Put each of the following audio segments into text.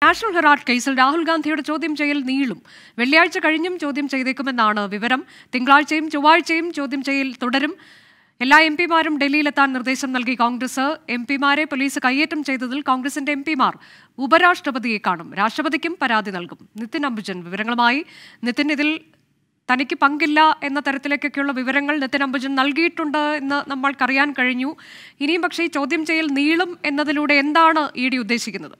National Herald കേസിൽ രാഹുൽ ഗാന്ധിയുടെ ചോദ്യം ചെയ്യൽ നീളും വെള്ളിയാഴ്ച കഴിഞ്ഞും ചോദ്യം ചെയ്തേക്കുമെന്നാണ് വിവരം തിങ്കളാഴ്ചയും ചൊവ്വാഴ്ചയും ചോദ്യം ചെയ്യൽ തുടരും എല്ലാ എം പിമാരും ഡൽഹിയിലെത്താൻ നിർദ്ദേശം നൽകി കോൺഗ്രസ് എം പിമാരെ പോലീസ് കയ്യേറ്റം ചെയ്തതിൽ കോൺഗ്രസിന്റെ എം പിമാർ ഉപരാഷ്ട്രപതിയെ കാണും രാഷ്ട്രപതിക്കും പരാതി നൽകും നിതിൻ അംബുജൻ വിവരങ്ങളുമായി നിതിൻ ഇതിൽ തനിക്ക് പങ്കില്ല എന്ന തരത്തിലേക്കൊക്കെയുള്ള വിവരങ്ങൾ നിതിൻ അംബുജൻ നൽകിയിട്ടുണ്ട് എന്ന് നമ്മൾക്കറിയാൻ കഴിഞ്ഞു ഇനിയും പക്ഷേ ഈ ചോദ്യം ചെയ്യൽ നീളും എന്നതിലൂടെ എന്താണ് ഇ ഡി ഉദ്ദേശിക്കുന്നത്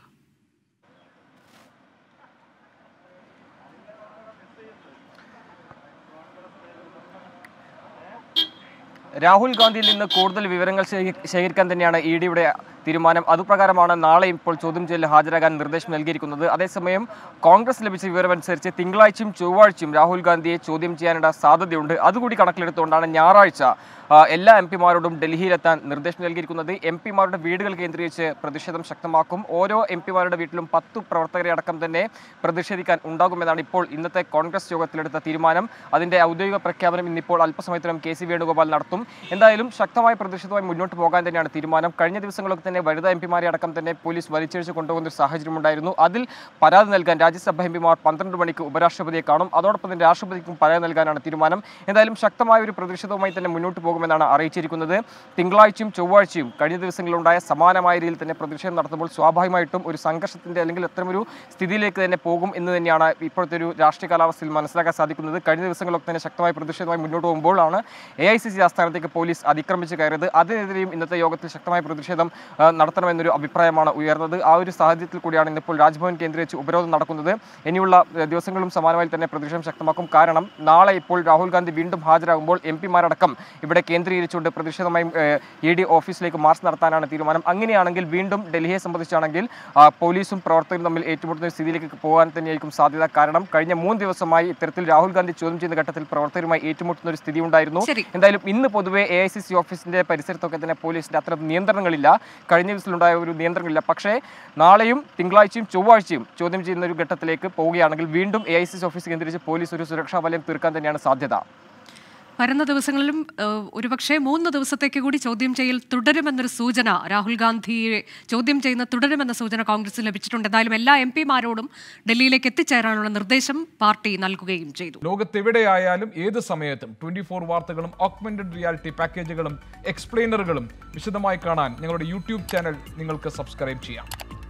രാഹുൽ ഗാന്ധിയിൽ നിന്ന് കൂടുതൽ വിവരങ്ങൾ ശേഖ- ശേഖരിക്കാൻ തന്നെയാണ് ഇ ഡിയുടെ തീരുമാനം അതുപ്രകാരമാണ് നാളെ ഇപ്പോൾ ചോദ്യം ചെയ്യലിൽ ഹാജരാകാൻ നിർദ്ദേശം നൽകിയിരിക്കുന്നത് അതേസമയം കോൺഗ്രസ് ലഭിച്ച വിവരമനുസരിച്ച് തിങ്കളാഴ്ചയും ചൊവ്വാഴ്ചയും രാഹുൽ ഗാന്ധിയെ ചോദ്യം ചെയ്യാനുള്ള സാധ്യതയുണ്ട് അതുകൂടി കണക്കിലെടുത്തുകൊണ്ടാണ് ഞായറാഴ്ച ആ, എല്ലാ എം പിമാരോടും ഡൽഹിയിലെത്താൻ നിർദ്ദേശം നൽകിയിരിക്കുന്നത് എം പിമാരുടെ വീടുകൾ കേന്ദ്രീകരിച്ച് പ്രതിഷേധം ശക്തമാക്കും ഓരോ എം പിമാരുടെ വീട്ടിലും പത്തു പ്രവർത്തകരെ അടക്കം തന്നെ പ്രതിഷേധിക്കാൻ ഉണ്ടാകുമെന്നാണ് ഇപ്പോൾ ഇന്നത്തെ കോൺഗ്രസ് യോഗത്തിലെടുത്ത തീരുമാനം അതിന്റെ ഔദ്യോഗിക പ്രഖ്യാപനം ഇന്നിപ്പോൾ അല്പസമയത്തിനും കെ സി വേണുഗോപാൽ നടത്തും എന്തായാലും ശക്തമായ പ്രതിഷേധവുമായി മുന്നോട്ട് പോകാൻ തന്നെയാണ് തീരുമാനം കഴിഞ്ഞ ദിവസങ്ങളൊക്കെ തന്നെ വനിതാ എം പിമാരെ അടക്കം തന്നെ പോലീസ് വലിച്ചിഴച്ച് കൊണ്ടുപോകുന്ന ഒരു സാഹചര്യമുണ്ടായിരുന്നു അതിൽ പരാതി നൽകാൻ രാജ്യസഭ എം പിമാർ പന്ത്രണ്ട് മണിക്ക് ഉപരാഷ്ട്രപതിയെ കാണും അതോടൊപ്പം തന്നെ രാഷ്ട്രപതിക്കും പരാതി നൽകാനാണ് തീരുമാനം എന്തായാലും ശക്തമായ ഒരു പ്രതിഷേധവുമായി തന്നെ മുന്നോട്ട് പോകുമെന്നാണ് അറിയിച്ചിരിക്കുന്നത് തിങ്കളാഴ്ചയും ചൊവ്വാഴ്ചയും കഴിഞ്ഞ ദിവസങ്ങളിലുണ്ടായ സമാനമായ രീതിയിൽ തന്നെ പ്രതിഷേധം നടത്തുമ്പോൾ സ്വാഭാവികമായിട്ടും ഒരു സംഘർഷത്തിന്റെ അല്ലെങ്കിൽ അത്തരമൊരു സ്ഥിതിയിലേക്ക് തന്നെ പോകും എന്ന് തന്നെയാണ് ഇപ്പോഴത്തെ ഒരു രാഷ്ട്രീയ കാലാവസ്ഥയിൽ മനസ്സിലാക്കാൻ സാധിക്കുന്നത് കഴിഞ്ഞ ദിവസങ്ങളൊക്കെ തന്നെ ശക്തമായ പ്രതിഷേധമായി മുന്നോട്ട് പോകുമ്പോഴാണ് എ ഐ സി സി ആസ്ഥാനത്തേക്ക് പോലീസ് അതിക്രമിച്ച് കയറിയത് അതിനെതിരെയും ഇന്നത്തെ യോഗത്തിൽ ശക്തമായ പ്രതിഷേധം ആ, നടത്തണമെന്നൊരു അഭിപ്രായമാണ് ഉയർന്നത് ആ ഒരു സാഹചര്യത്തിൽ കൂടിയാണ് ഇന്നിപ്പോൾ രാജ്ഭവൻ കേന്ദ്രീകരിച്ച് ഉപരോധം നടക്കുന്നത് ഇനിയുള്ള ഏ, ദിവസങ്ങളും സമാനമായി തന്നെ പ്രതിഷേധം ശക്തമാക്കും കാരണം നാളെ ഇപ്പോൾ രാഹുൽ ഗാന്ധി വീണ്ടും ഹാജരാകുമ്പോൾ എം പിമാരടക്കം ഇവിടെ കേന്ദ്രീകരിച്ചുകൊണ്ട് പ്രതിഷേധമായി ഇ ഡി ഓഫീസിലേക്ക് മാർച്ച് നടത്താനാണ് തീരുമാനം അങ്ങനെയാണെങ്കിൽ വീണ്ടും ഡൽഹിയെ സംബന്ധിച്ചാണെങ്കിൽ ആ, പോലീസും പ്രവർത്തകരും തമ്മിൽ ഏറ്റുമുട്ടുന്ന സ്ഥിതിയിലേക്ക് പോകാൻ തന്നെയായിരിക്കും സാധ്യത കാരണം കഴിഞ്ഞ മൂന്ന് ദിവസമായി ഇത്തരത്തിൽ രാഹുൽ ഗാന്ധി ചോദ്യം ചെയ്യുന്ന ഘട്ടത്തിൽ പ്രവർത്തകരുമായി ഏറ്റുമുട്ടുന്ന ഒരു സ്ഥിതി ഉണ്ടായിരുന്നു ശരി. എന്തായാലും ഇന്ന് പൊതുവെ എ ഐ സി സി ഓഫീസിന്റെ പരിസരത്തൊക്കെ തന്നെ പോലീസിന്റെ അത്തരം നിയന്ത്രണങ്ങളില്ല കഴിഞ്ഞ ദിവസത്തിലുണ്ടായ ഒരു നിയന്ത്രണങ്ങളില്ല പക്ഷേ നാളെയും തിങ്കളാഴ്ചയും ചൊവ്വാഴ്ചയും ചോദ്യം ചെയ്യുന്ന ഒരു ഘട്ടത്തിലേക്ക് പോവുകയാണെങ്കിൽ വീണ്ടും A I C C office കേന്ദ്രീകരിച്ച് പോലീസ് ഒരു സുരക്ഷാ വലയം തീർക്കാൻ തന്നെയാണ് സാധ്യത വരുന്ന ദിവസങ്ങളിലും ഏഹ്, ഒരുപക്ഷെ മൂന്ന് ദിവസത്തേക്ക് കൂടി ചോദ്യം ചെയ്യൽ തുടരുമെന്നൊരു സൂചന രാഹുൽ ഗാന്ധിയെ ചോദ്യം ചെയ്യുന്ന തുടരുമെന്ന സൂചന കോൺഗ്രസിന് ലഭിച്ചിട്ടുണ്ട് എന്തായാലും എല്ലാ എം പിമാരോടും ഡൽഹിയിലേക്ക് എത്തിച്ചേരാനുള്ള നിർദ്ദേശം പാർട്ടി നൽകുകയും ചെയ്തു ലോകത്തെവിടെയായാലും ഏത് സമയത്തും ട്വന്റി ഫോർ വാർത്തകളും ഓഗ്മെന്റഡ് റിയാലിറ്റി പാക്കേജുകളും എക്സ്പ്ലെയിനറുകളും വിശദമായി കാണാൻ ഞങ്ങളുടെ യൂട്യൂബ് ചാനൽ നിങ്ങൾക്ക് സബ്സ്ക്രൈബ് ചെയ്യാം